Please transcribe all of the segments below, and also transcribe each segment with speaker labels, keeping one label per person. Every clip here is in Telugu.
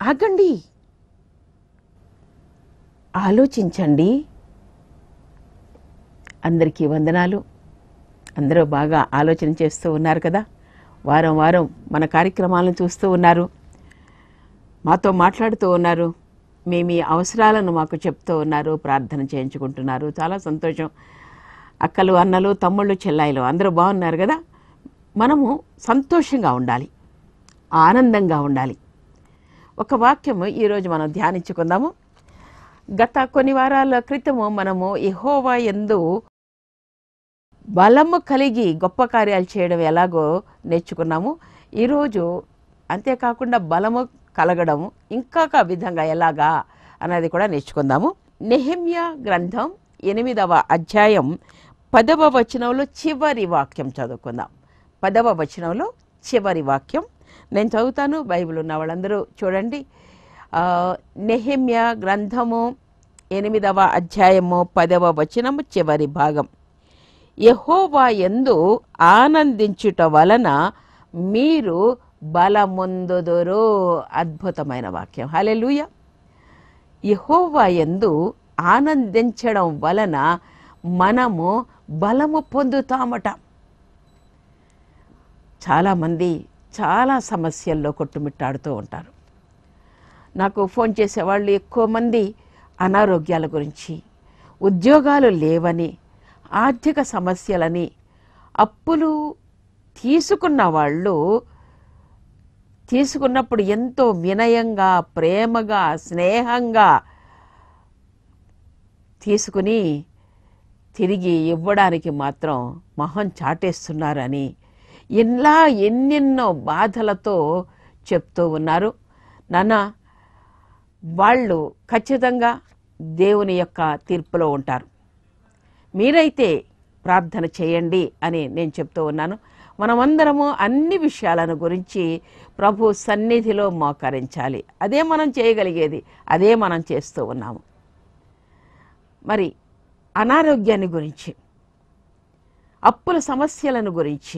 Speaker 1: ఆగండి ఆలోచించండి అందరికీ వందనాలు అందరూ బాగా ఆలోచన చేస్తూ ఉన్నారు కదా వారం వారం మన కార్యక్రమాలను చూస్తూ ఉన్నారు మాతో మాట్లాడుతూ ఉన్నారు మీ మీ అవసరాలను మాకు చెప్తూ ఉన్నారు ప్రార్థన చేయించుకుంటున్నారు చాలా సంతోషం అక్కలు అన్నలు తమ్ముళ్ళు చెల్లాయిలు అందరూ బాగున్నారు కదా మనము సంతోషంగా ఉండాలి ఆనందంగా ఉండాలి ఒక వాక్యము ఈరోజు మనం ధ్యానించుకుందాము గత కొన్ని వారాల క్రితము మనము యెహోవా ఎందు బలము కలిగి గొప్ప కార్యాలు చేయడం ఎలాగో నేర్చుకున్నాము ఈరోజు అంతేకాకుండా బలము కలగడం ఇంకొక విధంగా ఎలాగా అన్నది కూడా నేర్చుకుందాము నెహమ్యా గ్రంథం ఎనిమిదవ అధ్యాయం పదవ వచనంలో చివరి వాక్యం చదువుకుందాం పదవ వచనంలో చివరి వాక్యం నేను చదువుతాను బైబిల్ ఉన్న వాళ్ళందరూ చూడండి ఆ, నెహమ్యా గ్రంథము ఎనిమిదవ అధ్యాయము పదవ వచనము చివరి భాగం యహోవా ఎందు ఆనందించుట వలన మీరు బలముందుదురు అద్భుతమైన వాక్యం హలెలూయ యహోవా ఎందు ఆనందించడం వలన మనము బలము పొందుతామట చాలామంది చాలా సమస్యల్లో కొట్టుమిట్టాడుతూ ఉంటారు నాకు ఫోన్ చేసేవాళ్ళు ఎక్కువ మంది అనారోగ్యాల గురించి ఉద్యోగాలు లేవని ఆర్థిక సమస్యలని అప్పులు తీసుకున్న వాళ్ళు తీసుకున్నప్పుడు ఎంతో వినయంగా ప్రేమగా స్నేహంగా తీసుకుని తిరిగి ఇవ్వడానికి మాత్రం మొహం చాటేస్తున్నారని ఇలా ఎన్నెన్నో బాధలతో చెప్తూ ఉన్నారు నాన్న వాళ్ళు ఖచ్చితంగా దేవుని యొక్క తీర్పులో ఉంటారు మీరైతే ప్రార్థన చేయండి అని నేను చెప్తూ ఉన్నాను మనమందరము అన్ని విషయాలను గురించి ప్రభు సన్నిధిలో మోకరించాలి అదే మనం చేయగలిగేది అదే మనం చేస్తూ ఉన్నాము మరి అనారోగ్యాన్ని గురించి అప్పుల సమస్యలను గురించి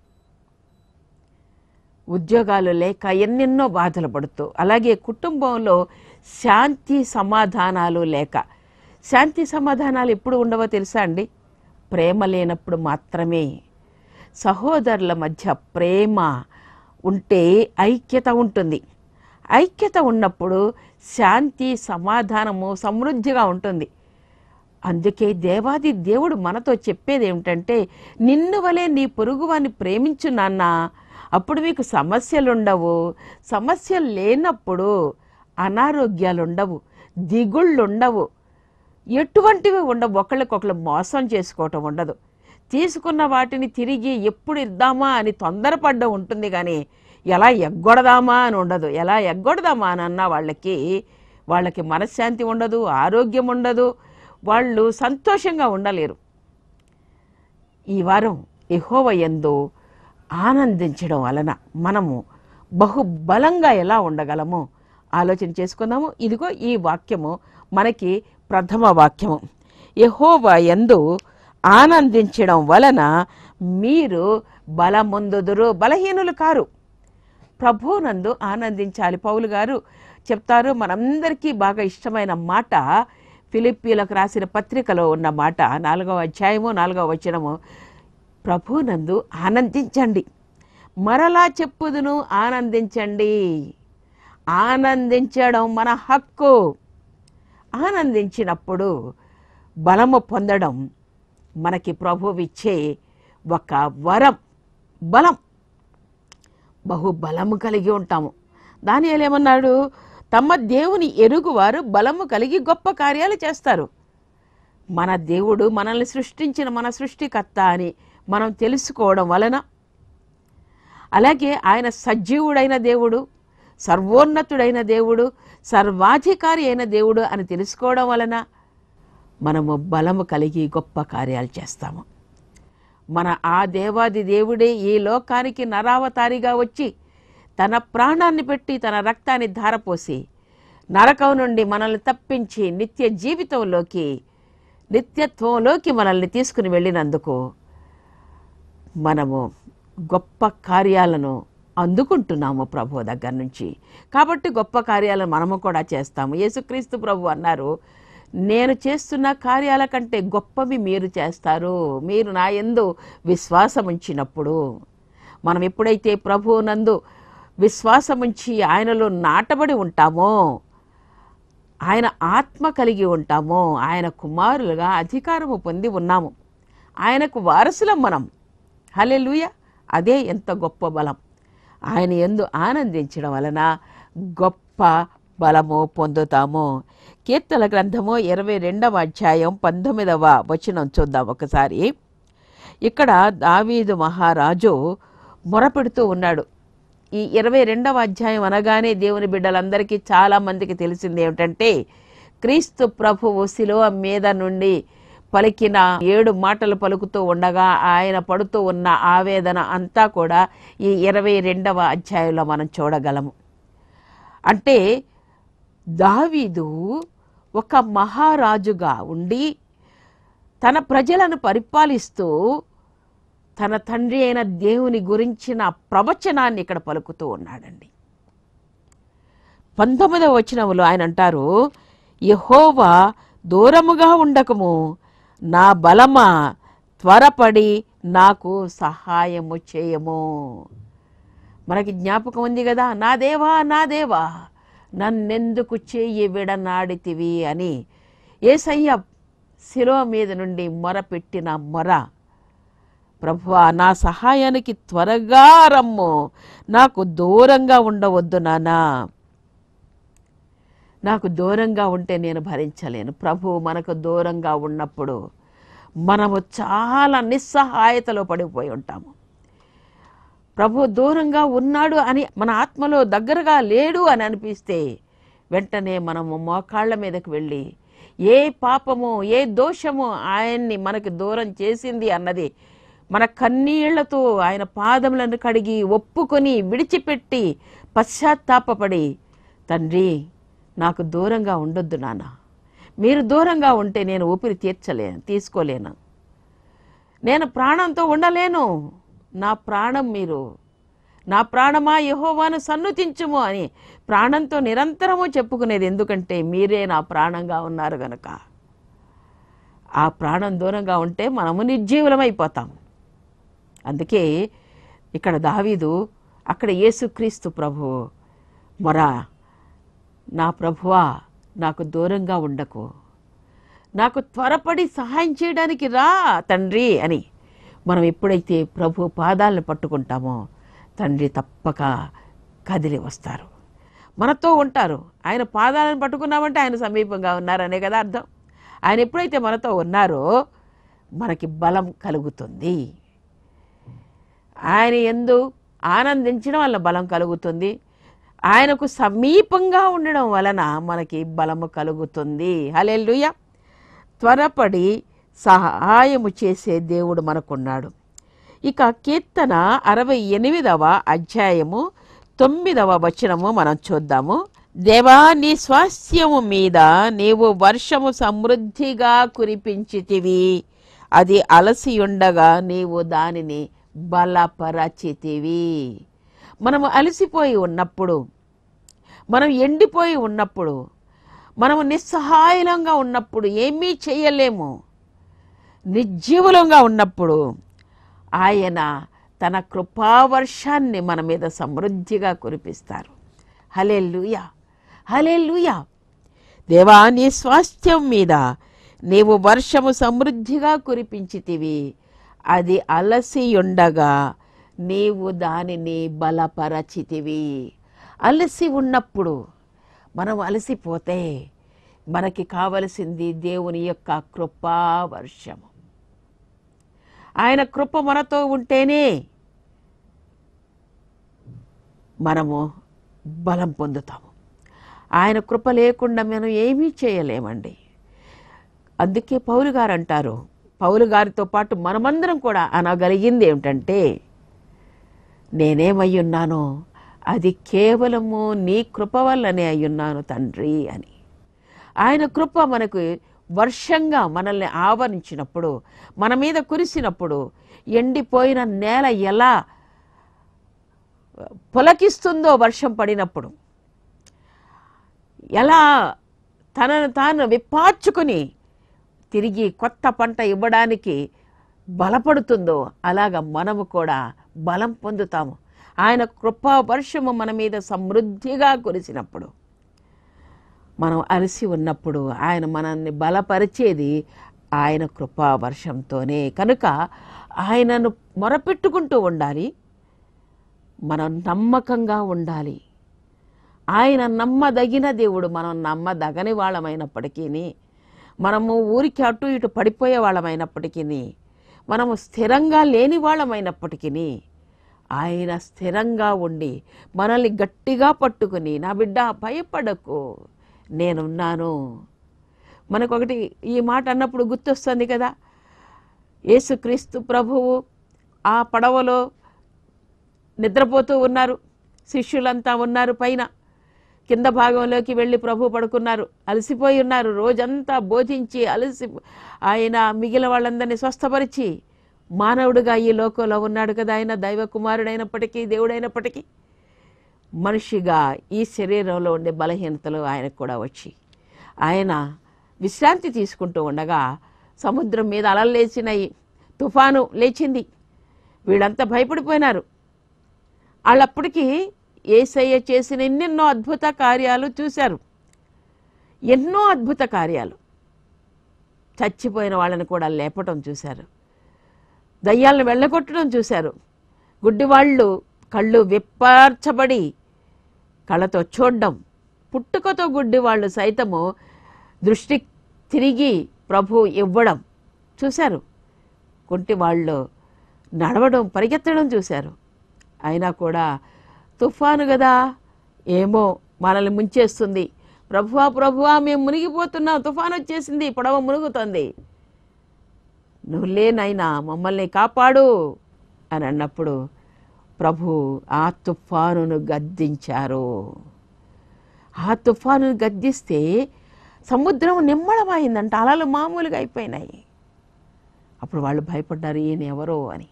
Speaker 1: ఉద్యోగాలు లేక ఎన్నెన్నో బాధలు పడుతూ అలాగే కుటుంబంలో శాంతి సమాధానాలు లేక శాంతి సమాధానాలు ఎప్పుడు ఉండవో తెలుసా అండి ప్రేమ లేనప్పుడు మాత్రమే సహోదరుల మధ్య ప్రేమ ఉంటే ఐక్యత ఉంటుంది ఐక్యత ఉన్నప్పుడు శాంతి సమాధానము సమృద్ధిగా ఉంటుంది అందుకే దేవాది దేవుడు మనతో చెప్పేది ఏమిటంటే నిన్ను వలె నీ పొరుగువాన్ని ప్రేమించు నాన్న అప్పుడు మీకు సమస్యలు ఉండవు సమస్యలు లేనప్పుడు అనారోగ్యాలు ఉండవు దిగుళ్ళు ఉండవు ఎటువంటివి ఉండవు ఒకళ్ళకొకళ్ళు మోసం చేసుకోవటం ఉండదు తీసుకున్న వాటిని తిరిగి ఎప్పుడు ఇద్దామా అని తొందరపడ్డం ఉంటుంది కానీ ఎలా ఎగ్గొడదామా అని ఉండదు ఎలా ఎగ్గొడదామా అని అన్న వాళ్ళకి వాళ్ళకి మనశ్శాంతి ఉండదు ఆరోగ్యం ఉండదు వాళ్ళు సంతోషంగా ఉండలేరు ఈ వారం ఎహోవ యందు ఆనందించడం వలన మనము బహు బలంగా ఎలా ఉండగలమో ఆలోచన చేసుకుందాము ఇదిగో ఈ వాక్యము మనకి ప్రథమ వాక్యము యహోవా యందు ఆనందించడం వలన మీరు బలముందుదురు బలహీనులు కారు ప్రభువునందు ఆనందించాలి పౌలు గారు చెప్తారు మనందరికీ బాగా ఇష్టమైన మాట ఫిలిప్పీలకు రాసిన పత్రికలో ఉన్న మాట నాలుగవ అధ్యాయము నాలుగవ వచనము ప్రభునందు ఆనందించండి మరలా చెప్పుదును ఆనందించండి ఆనందించడం మన హక్కు ఆనందించినప్పుడు బలము పొందడం మనకి ప్రభువిచ్చే ఒక వరం బలం బహుబలము కలిగి ఉంటాము దానియేలు ఏమన్నాడు తమ దేవుని ఎరుగువారు బలము కలిగి గొప్ప కార్యాలు చేస్తారు మన దేవుడు మనల్ని సృష్టించిన మన సృష్టికర్త అని మనం తెలుసుకోవడం వలన అలాగే ఆయన సజీవుడైన దేవుడు సర్వోన్నతుడైన దేవుడు సర్వాధికారి అయిన దేవుడు అని తెలుసుకోవడం వలన మనము బలము కలిగి గొప్ప కార్యాలు చేస్తాము మన ఆ దేవాది దేవుడే ఈ లోకానికి నరావతారిగా వచ్చి తన ప్రాణాన్ని పెట్టి తన రక్తాన్ని ధారపోసి నరకం నుండి మనల్ని తప్పించి నిత్య జీవితంలోకి నిత్యత్వంలోకి మనల్ని తీసుకుని వెళ్ళినందుకు మనము గొప్ప కార్యాలను అందుకుంటున్నాము ప్రభు దగ్గర నుంచి కాబట్టి గొప్ప కార్యాలను మనము కూడా చేస్తాము యేసుక్రీస్తు ప్రభు అన్నారు నేను చేస్తున్న కార్యాల కంటే గొప్పవి మీరు చేస్తారు మీరు నా యందు విశ్వాసం ఉంచినప్పుడు మనం ఎప్పుడైతే ప్రభువు నందు విశ్వాసం ఉంచి ఆయనలో నాటబడి ఉంటామో ఆయన ఆత్మ కలిగి ఉంటామో ఆయన కుమారులుగా అధికారము పొంది ఉన్నాము ఆయనకు వారసులం మనం హలెలుయ అదే ఎంత గొప్ప బలం ఆయన ఎందు ఆనందించడం వలన గొప్ప బలము పొందుతాము కీర్తన గ్రంథము ఇరవై రెండవ అధ్యాయం పంతొమ్మిదవ వచనం చూద్దాం ఒకసారి ఇక్కడ దావీదు మహారాజు మొరపెడుతూ ఉన్నాడు ఈ ఇరవై రెండవ అధ్యాయం అనగానే దేవుని బిడ్డలందరికీ చాలా మందికి తెలిసింది ఏమిటంటే క్రీస్తు ప్రభువు శిలువ మీద నుండి పలికిన ఏడు మాటలు పలుకుతూ ఉండగా ఆయన పడుతూ ఉన్న ఆవేదన అంతా కూడా ఈ ఇరవై రెండవ అధ్యాయంలో మనం చూడగలము అంటే దావీదు ఒక మహారాజుగా ఉండి తన ప్రజలను పరిపాలిస్తూ తన తండ్రి అయిన దేవుని గురించిన ప్రవచనాన్ని ఇక్కడ పలుకుతూ ఉన్నాడండి పంతొమ్మిదవ వచనంలో ఆయన అంటారు యహోవా దూరముగా ఉండకము నా బలమా త్వరపడి నాకు సహాయము చేయము మనకి జ్ఞాపకం ఉంది కదా నా దేవా నా దేవా నన్నెందుకు చెయ్యి విడనాడితివి అని ఏసయ్య శిలువ మీద నుండి మొర పెట్టిన మొర ప్రభువా నా సహాయానికి త్వరగా రమ్ము నాకు దూరంగా ఉండవద్దు నానా నాకు దూరంగా ఉంటే నేను భరించలేను ప్రభు మనకు దూరంగా ఉన్నప్పుడు మనము చాలా నిస్సహాయతలో పడిపోయి ఉంటాము ప్రభు దూరంగా ఉన్నాడు అని మన ఆత్మలో దగ్గరగా లేడు అని అనిపిస్తే వెంటనే మనము మోకాళ్ళ మీదకు వెళ్ళి ఏ పాపము ఏ దోషము ఆయన్ని మనకు దూరం చేసింది అన్నది మన కన్నీళ్లతో ఆయన పాదములను కడిగి ఒప్పుకొని విడిచిపెట్టి పశ్చాత్తాపపడి తండ్రి నాకు దూరంగా ఉండొద్దు నాన్న మీరు దూరంగా ఉంటే నేను ఊపిరి తీర్చలేను తీసుకోలేను నేను ప్రాణంతో ఉండలేను నా ప్రాణం మీరు నా ప్రాణమా యహోవాను సన్నుతించుము అని ప్రాణంతో నిరంతరము చెప్పుకునేది ఎందుకంటే మీరే నా ప్రాణంగా ఉన్నారు గనక ఆ ప్రాణం దూరంగా ఉంటే మనము నిర్జీవులమైపోతాం అందుకే ఇక్కడ దావీదు అక్కడ యేసుక్రీస్తు ప్రభు మొర నా ప్రభువా నాకు దూరంగా ఉండకు నాకు త్వరపడి సహాయం చేయడానికి రా తండ్రి అని మనం ఎప్పుడైతే ప్రభు పాదాలను పట్టుకుంటామో తండ్రి తప్పక కదిలి వస్తారు మనతో ఉంటారు ఆయన పాదాలను పట్టుకున్నామంటే ఆయన సమీపంగా ఉన్నారనే కదా అర్థం ఆయన ఎప్పుడైతే మనతో ఉన్నారో మనకి బలం కలుగుతుంది ఆయన ఎందు ఆనందించడం వల్ల బలం కలుగుతుంది ఆయనకు సమీపంగా ఉండడం వలన మనకి బలము కలుగుతుంది హలెల్లుయ త్వరపడి సహాయము చేసే దేవుడు మనకున్నాడు ఇక కీర్తన అరవై ఎనిమిదవ అధ్యాయము తొమ్మిదవ వచనము మనం చూద్దాము దేవా నీ స్వాస్థ్యము మీద నీవు వర్షము సమృద్ధిగా కురిపించితివి అది అలసి ఉండగా నీవు దానిని బలపరచితివి మనము అలసిపోయి ఉన్నప్పుడు మనం ఎండిపోయి ఉన్నప్పుడు మనము నిస్సహాయంగా ఉన్నప్పుడు ఏమీ చేయలేము నిర్జీవులంగా ఉన్నప్పుడు ఆయన తన కృపావర్షాన్ని మన మీద సమృద్ధిగా కురిపిస్తారు హలే లూయా హలే లూయా దేవా నీ స్వాస్థ్యం మీద నీవు వర్షము సమృద్ధిగా కురిపించితివి అది అలసి ఉండగా నీవు దానిని బలపరచితివి అలసి ఉన్నప్పుడు మనం అలసిపోతే మనకి కావలసింది దేవుని యొక్క కృపా వర్షము ఆయన కృప మనతో ఉంటేనే మనము బలం పొందుతాము ఆయన కృప లేకుండా మనం ఏమీ చేయలేమండి అందుకే పౌలు గారు అంటారు పౌలు గారితో పాటు మనమందరం కూడా అనగలిగింది ఏమిటంటే నేనేమై ఉన్నానో అది కేవలము నీ కృప వల్లనే అయ్యున్నాను తండ్రి అని ఆయన కృప మనకు వర్షంగా మనల్ని ఆవరించినప్పుడు మన మీద కురిసినప్పుడు ఎండిపోయిన నేల ఎలా పులకిస్తుందో వర్షం పడినప్పుడు ఎలా తనను తాను విప్పార్చుకుని తిరిగి కొత్త పంట ఇవ్వడానికి బలపడుతుందో అలాగ మనము కూడా బలం పొందుతాము ఆయన కృపా వర్షము మన మీద సమృద్ధిగా కురిసినప్పుడు మనం అలసి ఉన్నప్పుడు ఆయన మనల్ని బలపరిచేది ఆయన కృపా వర్షంతోనే కనుక ఆయనను మొరపెట్టుకుంటూ ఉండాలి మనం నమ్మకంగా ఉండాలి ఆయన నమ్మదగిన దేవుడు మనం నమ్మదగని వాళ్ళమైనప్పటికీ మనము ఊరికి అటు ఇటు పడిపోయే వాళ్ళమైనప్పటికీ మనము స్థిరంగా లేని వాళ్ళమైనప్పటికీ ఆయన స్థిరంగా ఉండి మనల్ని గట్టిగా పట్టుకుని నా బిడ్డ భయపడకు నేనున్నాను మనకు ఒకటి ఈ మాట అన్నప్పుడు గుర్తొస్తుంది కదా యేసుక్రీస్తు ప్రభువు ఆ పడవలో నిద్రపోతూ ఉన్నారు శిష్యులంతా ఉన్నారు పైన కింద భాగంలోకి వెళ్ళి ప్రభు పడుకున్నారు అలసిపోయి ఉన్నారు రోజంతా బోధించి అలసి ఆయన మిగిలిన వాళ్ళందరినీ స్వస్థపరిచి మానవుడిగా ఈ లోకంలో ఉన్నాడు కదా ఆయన దైవ కుమారుడైనప్పటికీ దేవుడైనప్పటికీ మనిషిగా ఈ శరీరంలో ఉండే బలహీనతలు ఆయనకు కూడా వచ్చి ఆయన విశ్రాంతి తీసుకుంటూ ఉండగా సముద్రం మీద అలలు లేచినాయి తుఫాను లేచింది వీళ్ళంతా భయపడిపోయినారు వాళ్ళప్పటికీ ఏసయ్య చేసిన ఎన్నెన్నో అద్భుత కార్యాలు చూశారు ఎన్నో అద్భుత కార్యాలు చచ్చిపోయిన వాళ్ళని కూడా లేపటం చూశారు దయ్యాలను వెళ్ళగొట్టడం చూశారు గుడ్డివాళ్ళు కళ్ళు విప్పార్చబడి కళ్ళతో చూడడం పుట్టుకతో గుడ్డివాళ్ళు సైతము దృష్టి తిరిగి ప్రభు ఇవ్వడం చూశారు కుంటి వాళ్ళు నడవడం పరిగెత్తడం చూశారు అయినా కూడా తుఫాను కదా ఏమో మనల్ని ముంచేస్తుంది ప్రభువా ప్రభువా మేము మునిగిపోతున్నాం తుఫాను వచ్చేసింది పడవ మునుగుతుంది నువ్వు లేనైనా మమ్మల్ని కాపాడు అని అన్నప్పుడు ప్రభు ఆ తుఫానును గద్దించారు ఆ తుఫానును గద్దిస్తే సముద్రం నిమ్మళమైందంట అలలు మామూలుగా అయిపోయినాయి అప్పుడు వాళ్ళు భయపడ్డారు ఈయన ఎవరో అని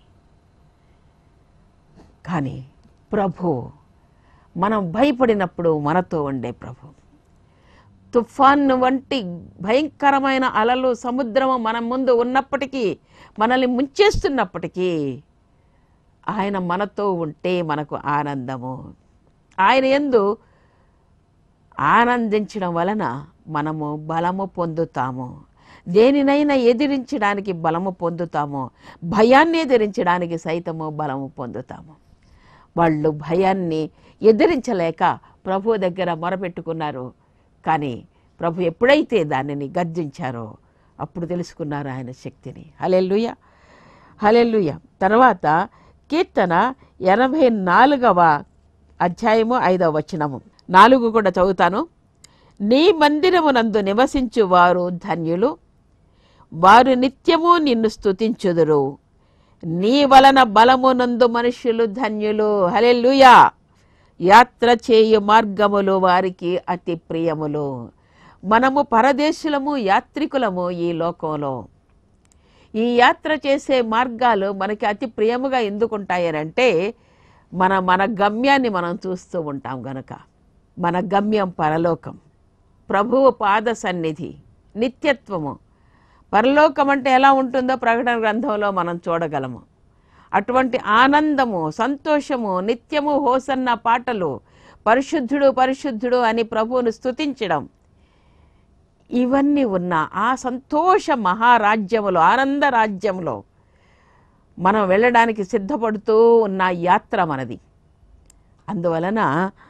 Speaker 1: కానీ ప్రభు మనం భయపడినప్పుడు మనతో ఉండే ప్రభు తుఫాన్ వంటి భయంకరమైన అలలు సముద్రము మన ముందు ఉన్నప్పటికీ మనల్ని ముంచేస్తున్నప్పటికీ ఆయన మనతో ఉంటే మనకు ఆనందము ఆయన ఎందు ఆనందించడం వలన మనము బలము పొందుతాము దేనినైనా ఎదిరించడానికి బలము పొందుతాము భయాన్ని ఎదిరించడానికి సైతము బలము పొందుతాము వాళ్ళు భయాన్ని ఎదిరించలేక ప్రభు దగ్గర మొరపెట్టుకున్నారు కానీ ప్రభు ఎప్పుడైతే దానిని గర్జించారో అప్పుడు తెలుసుకున్నారు ఆయన శక్తిని హలెల్లుయ హలెల్లుయ తర్వాత కీర్తన ఎనభై నాలుగవ అధ్యాయము ఐదవ వచనము నాలుగు కూడా చదువుతాను నీ మందిరమునందు నివసించు వారు ధన్యులు వారు నిత్యము నిన్ను స్తుతించుదురు నీ వలన బలమునందు మనుష్యులు ధన్యులు హలెల్లుయా యాత్ర చేయు మార్గములు వారికి అతి ప్రియములు మనము పరదేశులము యాత్రికులము ఈ లోకంలో ఈ యాత్ర చేసే మార్గాలు మనకి అతి ప్రియముగా ఎందుకుంటాయనంటే మన మన గమ్యాన్ని మనం చూస్తూ ఉంటాం గనుక మన గమ్యం పరలోకం ప్రభువు పాద సన్నిధి నిత్యత్వము పరలోకం అంటే ఎలా ఉంటుందో ప్రకటన గ్రంథంలో మనం చూడగలము అటువంటి ఆనందము సంతోషము నిత్యము హోసన్న పాటలు పరిశుద్ధుడు పరిశుద్ధుడు అని ప్రభువును స్తుతించడం ఇవన్నీ ఉన్న ఆ సంతోష మహారాజ్యములో ఆనంద రాజ్యంలో మనం వెళ్ళడానికి సిద్ధపడుతూ ఉన్న యాత్ర మనది అందువలన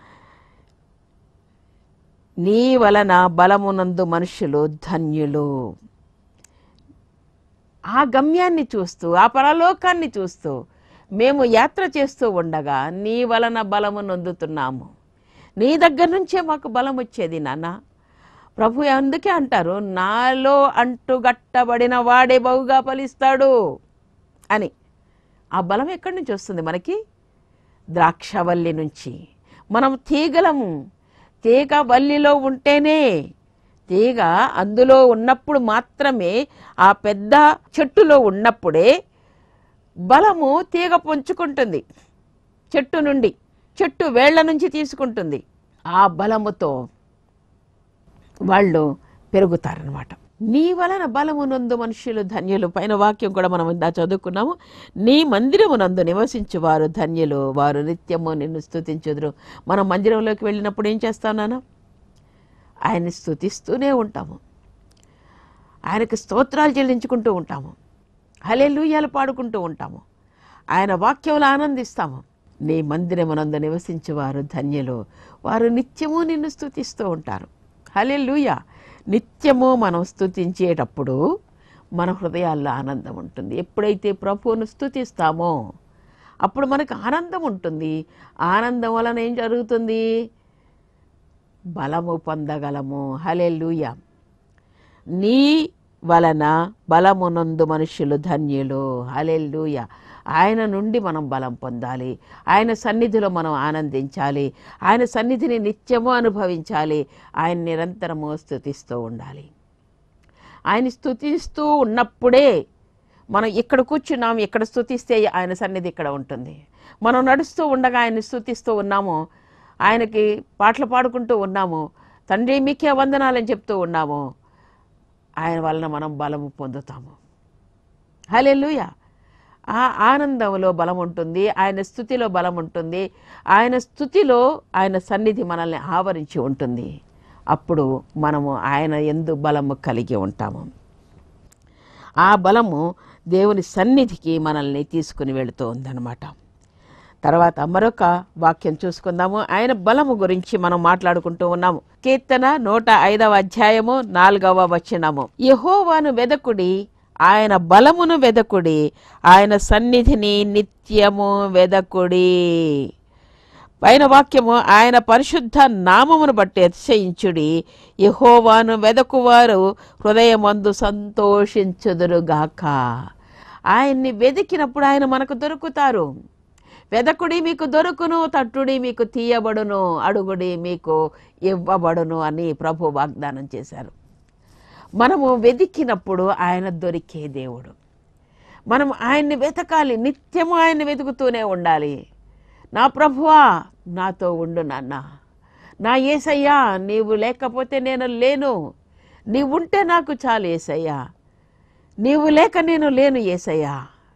Speaker 1: నీ వలన బలమునందు మనుషులు ధన్యులు ఆ గమ్యాన్ని చూస్తూ ఆ పరలోకాన్ని చూస్తూ మేము యాత్ర చేస్తూ ఉండగా నీ వలన బలము నొందుతున్నాము నీ దగ్గర నుంచే మాకు బలం వచ్చేది నాన్న ప్రభు అందుకే అంటారు నాలో అంటుగట్టబడిన వాడే బహుగా ఫలిస్తాడు అని ఆ బలం ఎక్కడి నుంచి వస్తుంది మనకి ద్రాక్షవల్లి నుంచి మనం తీగలము తీగ వల్లిలో ఉంటేనే తీగ అందులో ఉన్నప్పుడు మాత్రమే ఆ పెద్ద చెట్టులో ఉన్నప్పుడే బలము తీగ పుంజుకుంటుంది చెట్టు నుండి చెట్టు వేళ్ల నుంచి తీసుకుంటుంది ఆ బలముతో వాళ్ళు పెరుగుతారనమాట నీ వలన బలమునందు మనుషులు ధన్యులు పైన వాక్యం కూడా మనం ఇందా చదువుకున్నాము నీ మందిరమునందు నివసించువారు ధన్యులు వారు నిత్యము నిన్ను స్తుతించుదురు మనం మందిరంలోకి వెళ్ళినప్పుడు ఏం చేస్తాం నాన్న ఆయన్ని స్తుతిస్తూనే ఉంటాము ఆయనకు స్తోత్రాలు చెల్లించుకుంటూ ఉంటాము హలెలూయాలు పాడుకుంటూ ఉంటాము ఆయన వాక్యములు ఆనందిస్తాము నీ మందిరమునందు నివసించేవారు ధన్యులు వారు నిత్యము నిన్ను స్తుతిస్తూ ఉంటారు హలెలూయ నిత్యము మనం స్తుతించేటప్పుడు మన హృదయాల్లో ఆనందం ఉంటుంది ఎప్పుడైతే ప్రభువును స్తుతిస్తామో అప్పుడు మనకు ఆనందం ఉంటుంది ఆనందం వలన ఏం జరుగుతుంది బలము పొందగలము హలెలూయ నీ వలన బలమునందు మనుషులు ధన్యులు హలెల్లుయ ఆయన నుండి మనం బలం పొందాలి ఆయన సన్నిధిలో మనం ఆనందించాలి ఆయన సన్నిధిని నిత్యము అనుభవించాలి ఆయన నిరంతరము స్థుతిస్తూ ఉండాలి ఆయన స్థుతిస్తూ ఉన్నప్పుడే మనం ఇక్కడ కూర్చున్నాం ఇక్కడ స్థుతిస్తే ఆయన సన్నిధి ఇక్కడ ఉంటుంది మనం నడుస్తూ ఉండగా ఆయన స్థుతిస్తూ ఉన్నాము ఆయనకి పాటలు పాడుకుంటూ ఉన్నాము తండ్రి మీకే వందనాలని చెప్తూ ఉన్నాము ఆయన వలన మనం బలము పొందుతాము హలెలుయ ఆ ఆనందంలో బలం ఉంటుంది ఆయన స్థుతిలో బలం ఉంటుంది ఆయన స్థుతిలో ఆయన సన్నిధి మనల్ని ఆవరించి ఉంటుంది అప్పుడు మనము ఆయన ఎందు బలము కలిగి ఉంటాము ఆ బలము దేవుని సన్నిధికి మనల్ని తీసుకుని వెళుతూ ఉందన్నమాట తర్వాత మరొక వాక్యం చూసుకుందాము ఆయన బలము గురించి మనం మాట్లాడుకుంటూ ఉన్నాము కీర్తన నూట ఐదవ అధ్యాయము నాలుగవ వచనము యహోవాను వెదకుడి ఆయన బలమును వెదకుడి ఆయన సన్నిధిని నిత్యము వెదకుడి పైన వాక్యము ఆయన పరిశుద్ధ నామమును బట్టి అతిశయించుడి యహోవాను వెదకువారు హృదయమందు సంతోషించుదురుగాక ఆయన్ని వెదికినప్పుడు ఆయన మనకు దొరుకుతారు వెదకుడి మీకు దొరుకును తట్టుడి మీకు తీయబడును అడుగుడి మీకు ఇవ్వబడును అని ప్రభు వాగ్దానం చేశారు మనము వెదికినప్పుడు ఆయన దొరికే దేవుడు మనం ఆయన్ని వెతకాలి నిత్యము ఆయన్ని వెతుకుతూనే ఉండాలి నా ప్రభువా నాతో ఉండు నాన్న నా ఏసయ్యా నీవు లేకపోతే నేను లేను నీవుంటే నాకు చాలు ఏసయ్యా నీవు లేక నేను లేను ఏసయ్యా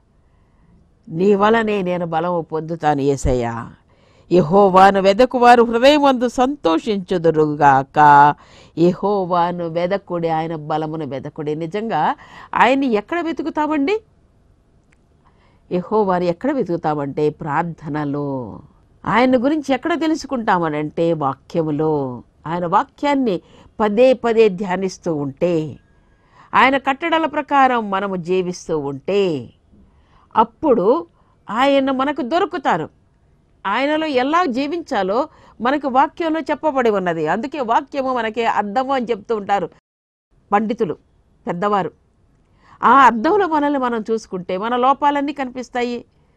Speaker 1: నీ వలనే నేను బలము పొందుతాను ఏసయ్యా యహోవాను వెదకువారు హృదయమందు సంతోషించుదురుగాక యహోవాను వెదకుడి ఆయన బలమును వెదకుడి నిజంగా ఆయన్ని ఎక్కడ వెతుకుతామండి యహోవాని ఎక్కడ వెతుకుతామంటే ప్రార్థనలో ఆయన గురించి ఎక్కడ తెలుసుకుంటామనంటే వాక్యములో ఆయన వాక్యాన్ని పదే పదే ధ్యానిస్తూ ఉంటే ఆయన కట్టడల ప్రకారం మనము జీవిస్తూ ఉంటే అప్పుడు ఆయన మనకు దొరుకుతారు ఆయనలో ఎలా జీవించాలో మనకు వాక్యంలో చెప్పబడి ఉన్నది అందుకే వాక్యము మనకి అర్థము అని చెప్తూ ఉంటారు పండితులు పెద్దవారు ఆ అర్థంలో మనల్ని మనం చూసుకుంటే మన లోపాలన్నీ కనిపిస్తాయి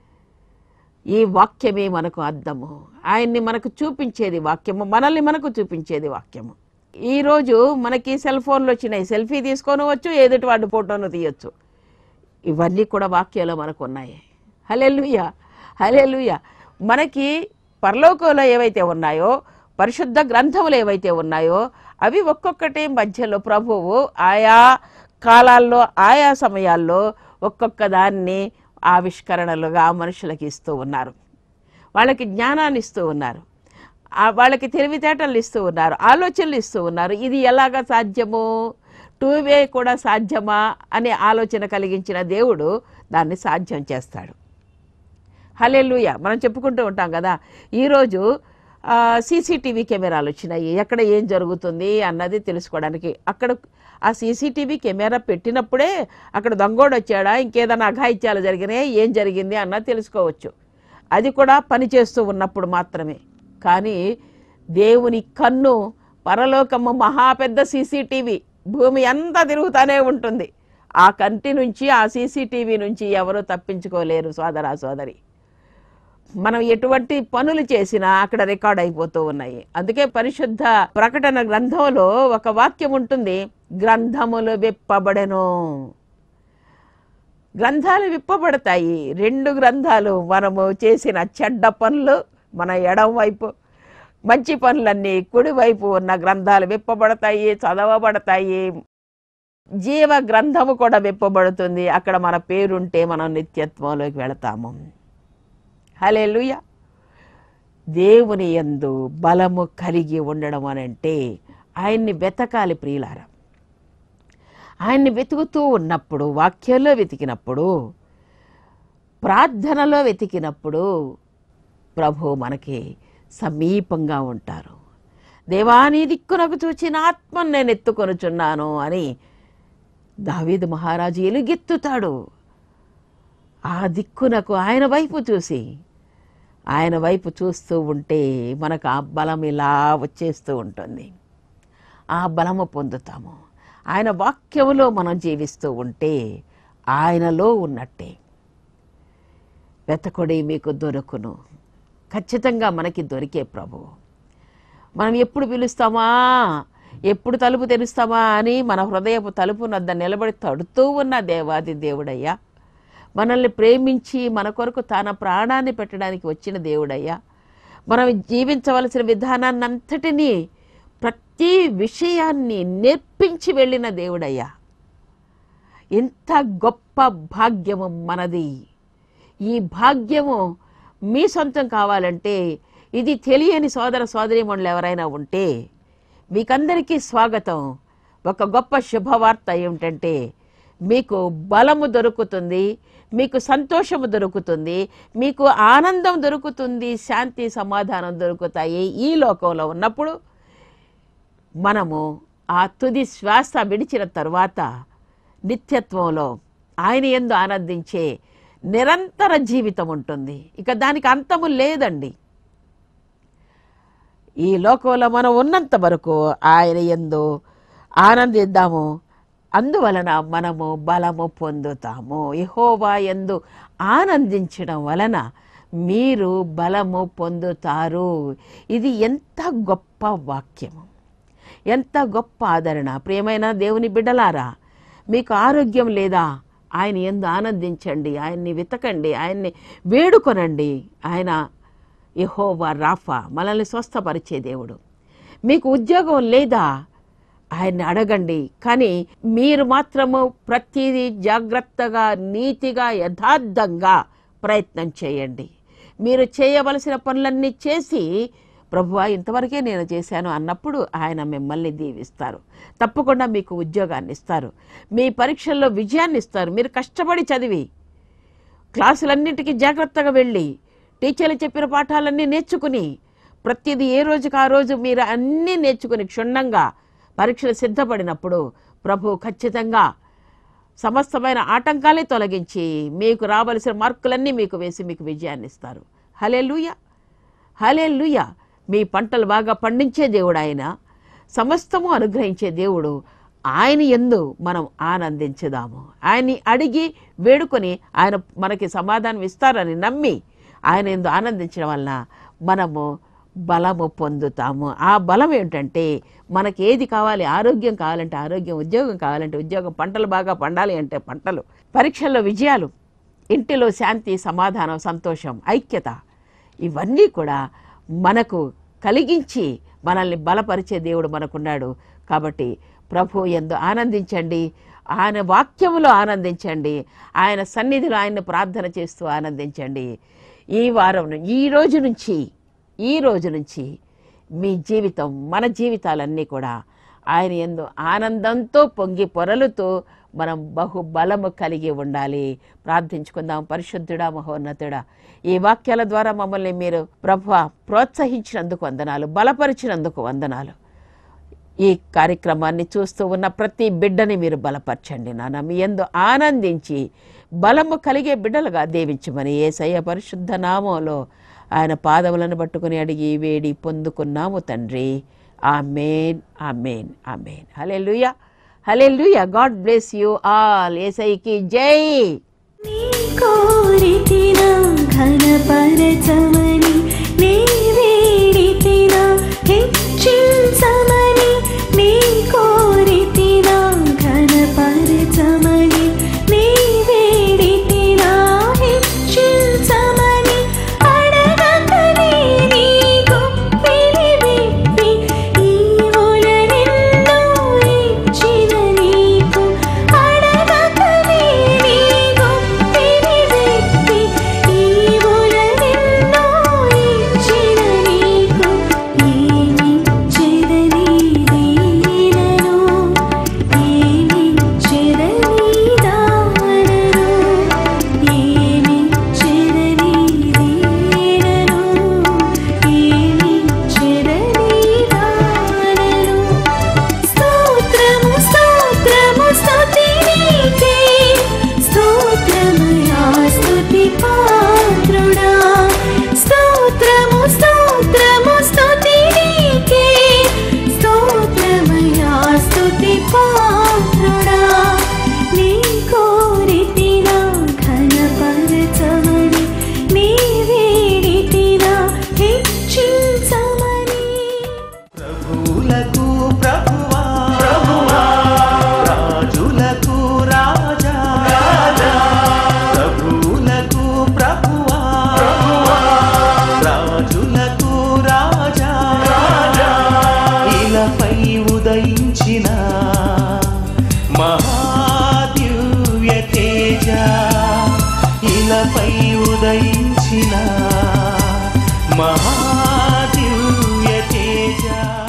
Speaker 1: ఈ వాక్యమే మనకు అర్థము ఆయన్ని మనకు చూపించేది వాక్యము మనల్ని మనకు చూపించేది వాక్యము ఈరోజు మనకి సెల్ ఫోన్లు వచ్చినాయి సెల్ఫీ తీసుకోనవచ్చు ఎదుటి వాడి ఫోటోను తీయొచ్చు ఇవన్నీ కూడా వాక్యాలు మనకు ఉన్నాయి హలెలుయ హలెలుయ మనకి పరలోకంలో ఏవైతే ఉన్నాయో పరిశుద్ధ గ్రంథములు ఏవైతే ఉన్నాయో అవి ఒక్కొక్కటి మధ్యలో ప్రభువు ఆయా కాలాల్లో ఆయా సమయాల్లో ఒక్కొక్క దాన్ని ఆవిష్కరణలుగా మనుషులకి ఇస్తూ ఉన్నారు వాళ్ళకి జ్ఞానాన్ని ఇస్తూ ఉన్నారు ఆ వాళ్ళకి తెలివితేటలు ఇస్తూ ఉన్నారు ఆలోచనలు ఇస్తూ ఉన్నారు ఇది ఎలాగ సాధ్యము టూ వే కూడా సాధ్యమా అనే ఆలోచన కలిగించిన దేవుడు దాన్ని సాధ్యం చేస్తాడు హలెలుయ మనం చెప్పుకుంటూ ఉంటాం కదా ఈరోజు సీసీటీవీ కెమెరాలు వచ్చినాయి ఎక్కడ ఏం జరుగుతుంది అన్నది తెలుసుకోవడానికి అక్కడ ఆ సీసీటీవీ కెమెరా పెట్టినప్పుడే అక్కడ దొంగోడు వచ్చాడా ఇంకేదైనా అఘాయిత్యాలు జరిగినాయి ఏం జరిగింది అన్నది తెలుసుకోవచ్చు అది కూడా పనిచేస్తూ ఉన్నప్పుడు మాత్రమే కానీ దేవుని కన్ను పరలోకము మహా పెద్ద సీసీటీవీ భూమి అంతా తిరుగుతూనే ఉంటుంది ఆ కంటి నుంచి ఆ సీసీటీవీ నుంచి ఎవరు తప్పించుకోలేరు సోదరా సోదరి మనం ఎటువంటి పనులు చేసినా అక్కడ రికార్డ్ అయిపోతూ ఉన్నాయి అందుకే పరిశుద్ధ ప్రకటన గ్రంథంలో ఒక వాక్యం ఉంటుంది గ్రంథములు విప్పబడెను గ్రంథాలు విప్పబడతాయి రెండు గ్రంథాలు మనము చేసిన చెడ్డ పనులు మన ఎడం వైపు మంచి పనులన్నీ కుడివైపు ఉన్న గ్రంథాలు విప్పబడతాయి చదవబడతాయి జీవ గ్రంథము కూడా విప్పబడుతుంది అక్కడ మన పేరుంటే మనం నిత్యత్వంలోకి వెళతాము హలే దేవుని యందు బలము కలిగి ఉండడం అని అంటే ఆయన్ని వెతకాలి ప్రియులారా ఆయన్ని వెతుకుతూ ఉన్నప్పుడు వాక్యంలో వెతికినప్పుడు ప్రార్థనలో వెతికినప్పుడు ప్రభు మనకి సమీపంగా ఉంటారు దేవాని దిక్కునకు చూచిన ఆత్మను నేను ఎత్తుకొనుచున్నాను అని దావీదు మహారాజు ఎలుగెత్తుతాడు ఆ దిక్కునకు ఆయన వైపు చూసి ఆయన వైపు చూస్తూ ఉంటే మనకు ఆ బలం ఇలా వచ్చేస్తూ ఉంటుంది ఆ బలము పొందుతాము ఆయన వాక్యములో మనం జీవిస్తూ ఉంటే ఆయనలో ఉన్నట్టే వెతకొడి మీకు దొరుకును ఖచ్చితంగా మనకి దొరికే ప్రభు మనం ఎప్పుడు పిలుస్తామా ఎప్పుడు తలుపు తెరుస్తామా అని మన హృదయపు తలుపు నద్ద నిలబడి తడుతూ ఉన్న దేవాది దేవుడయ్యా మనల్ని ప్రేమించి మన కొరకు తన ప్రాణాన్ని పెట్టడానికి వచ్చిన దేవుడయ్యా మనం జీవించవలసిన విధానాన్ని అంతటినీ ప్రతి విషయాన్ని నేర్పించి వెళ్ళిన దేవుడయ్యా ఎంత గొప్ప భాగ్యము మనది ఈ భాగ్యము మీ సొంతం కావాలంటే ఇది తెలియని సోదర సోదరీమణులు ఎవరైనా ఉంటే మీకందరికీ స్వాగతం ఒక గొప్ప శుభవార్త ఏమిటంటే మీకు బలము దొరుకుతుంది మీకు సంతోషము దొరుకుతుంది మీకు ఆనందం దొరుకుతుంది శాంతి సమాధానం దొరుకుతాయి ఈ లోకంలో ఉన్నప్పుడు మనము ఆ తుది శ్వాస విడిచిన తరువాత నిత్యత్వంలో ఆయన ఎందు ఆనందించే నిరంతర జీవితం ఉంటుంది ఇక దానికి అంతము లేదండి ఈ లోకంలో మనం ఉన్నంత వరకు ఆయన ఎందు ఆనందిద్దాము అందువలన మనము బలము పొందుతాము యెహోవా ఎందు ఆనందించడం వలన మీరు బలము పొందుతారు ఇది ఎంత గొప్ప వాక్యము ఎంత గొప్ప ఆదరణ ప్రియమైన దేవుని బిడ్డలారా మీకు ఆరోగ్యం లేదా ఆయన ఎందు ఆనందించండి ఆయన్ని వెతకండి ఆయన్ని వేడుకొనండి ఆయన యెహోవా రాఫా మనల్ని స్వస్థపరిచే దేవుడు మీకు ఉద్యోగం లేదా ఆయన్ని అడగండి కానీ మీరు మాత్రము ప్రతిదీ జాగ్రత్తగా నీతిగా యథార్థంగా ప్రయత్నం చేయండి మీరు చేయవలసిన పనులన్నీ చేసి ప్రభువా ఇంతవరకే నేను చేశాను అన్నప్పుడు ఆయన మిమ్మల్ని దీవిస్తారు తప్పకుండా మీకు ఉద్యోగాన్ని ఇస్తారు మీ పరీక్షల్లో విజయాన్ని ఇస్తారు మీరు కష్టపడి చదివి క్లాసులన్నింటికి జాగ్రత్తగా వెళ్ళి టీచర్లు చెప్పిన పాఠాలన్నీ నేర్చుకుని ప్రతిదీ ఏ రోజుకి ఆ రోజు మీరు అన్నీ నేర్చుకుని క్షుణ్ణంగా పరీక్షలు సిద్ధపడినప్పుడు ప్రభు ఖచ్చితంగా సమస్తమైన ఆటంకాలే తొలగించి మీకు రావలసిన మార్కులన్నీ మీకు వేసి మీకు విజయాన్ని ఇస్తారు హలే హలే మీ పంటలు బాగా పండించే దేవుడు ఆయన సమస్తము అనుగ్రహించే దేవుడు ఆయన ఎందు మనం ఆనందించుదాము ఆయన్ని అడిగి వేడుకొని ఆయన మనకి సమాధానం ఇస్తారని నమ్మి ఆయన ఎందు ఆనందించడం వలన మనము బలము పొందుతాము ఆ బలం ఏంటంటే మనకి ఏది కావాలి ఆరోగ్యం కావాలంటే ఆరోగ్యం ఉద్యోగం కావాలంటే ఉద్యోగం పంటలు బాగా పండాలి అంటే పంటలు పరీక్షల్లో విజయాలు ఇంటిలో శాంతి సమాధానం సంతోషం ఐక్యత ఇవన్నీ కూడా మనకు కలిగించి మనల్ని బలపరిచే దేవుడు మనకున్నాడు కాబట్టి ప్రభు ఎందు ఆనందించండి ఆయన వాక్యములో ఆనందించండి ఆయన సన్నిధిలో ఆయన్ని ప్రార్థన చేస్తూ ఆనందించండి ఈ వారం ను- ఈ రోజు నుంచి ఈ రోజు నుంచి మీ జీవితం మన జీవితాలన్నీ కూడా ఆయన ఎందు ఆనందంతో పొంగి పొరలుతూ మనం బహు బలము కలిగి ఉండాలి ప్రార్థించుకుందాం పరిశుద్ధుడా మహోన్నతుడా ఈ వాక్యాల ద్వారా మమ్మల్ని మీరు ప్రభు ప్రోత్సహించినందుకు వందనాలు బలపరిచినందుకు వందనాలు ఈ కార్యక్రమాన్ని చూస్తూ ఉన్న ప్రతి బిడ్డని మీరు బలపరచండి నాన్న మీ ఎందు ఆనందించి బలము కలిగే బిడ్డలుగా దీవించమని ఏసయ్య పరిశుద్ధ నామంలో ఆయన పాదములను పట్టుకుని అడిగి వేడి పొందుకున్నాము తండ్రి ఆమెన్ ఆమెన్ ఆమెన్ హలే లూయా హలే లూయా గాడ్ బ్లెస్ యూ ఆల్ ఏసైకి జై
Speaker 2: నీ కోరితిన ఘనపరచమని నీ వేడితిన హెచ్చించమని నీ కోరితిన ఘనపరచమని నీ వేడితిన హెచ్చించమని అడగక
Speaker 3: నేలపై ఉదయించిన మహాదివ్య తేజ